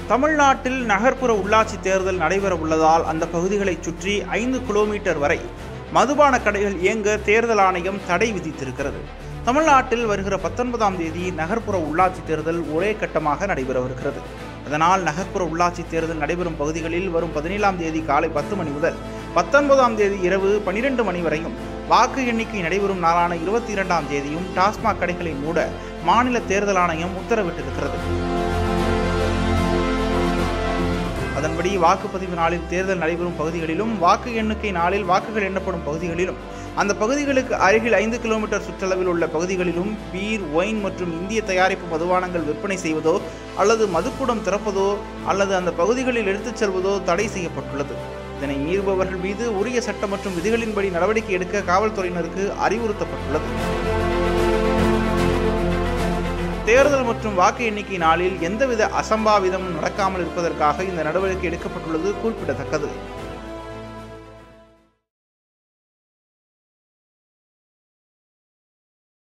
தமிழ்நாட்டில் நகர்ப்புற உள்ளாட்சி தேர்தல் நடைபெற உள்ளதால் அந்த பகுதிகளைச் சுற்றி ஐந்து கிலோமீட்டர் வரை மதுபான கடைகள் இயங்க தேர்தல் ஆணையம் தடை விதித்திருக்கிறது தமிழ்நாட்டில் வருகிற பத்தொன்பதாம் தேதி நகர்ப்புற உள்ளாட்சி தேர்தல் ஒரே கட்டமாக நடைபெறவிருக்கிறது அதனால் நகர்ப்புற உள்ளாட்சி தேர்தல் நடைபெறும் பகுதிகளில் வரும் பதினேழாம் தேதி காலை பத்து மணி முதல் பத்தொன்பதாம் தேதி இரவு பனிரெண்டு மணி வரையும் வாக்கு எண்ணிக்கை நடைபெறும் நாளான இருபத்தி இரண்டாம் தேதியும் டாஸ்மாக் கடைகளை மூட மாநில தேர்தல் ஆணையம் உத்தரவிட்டிருக்கிறது அதன்படி வாக்குப்பதிவு நாளில் தேர்தல் நடைபெறும் பகுதிகளிலும் வாக்கு எண்ணிக்கை நாளில் வாக்குகள் எண்ணப்படும் பகுதிகளிலும் அந்த பகுதிகளுக்கு அருகில் ஐந்து கிலோமீட்டர் சுற்றளவில் உள்ள பகுதிகளிலும் பீர் ஒயின் மற்றும் இந்திய தயாரிப்பு மதுபானங்கள் விற்பனை செய்வதோ அல்லது மதுக்கூடம் திறப்பதோ அல்லது அந்த பகுதிகளில் எடுத்துச் செல்வதோ தடை செய்யப்பட்டுள்ளது இதனை மீறுபவர்கள் மீது உரிய சட்டம் மற்றும் விதிகளின்படி நடவடிக்கை எடுக்க காவல்துறையினருக்கு அறிவுறுத்தப்பட்டுள்ளது தேர்தல் மற்றும் வாக்கு எண்ணிக்கை நாளில் எந்தவித அசம்பாவிதமும் நடக்காமல் இருப்பதற்காக இந்த நடவடிக்கை எடுக்கப்பட்டுள்ளது குறிப்பிடத்தக்கது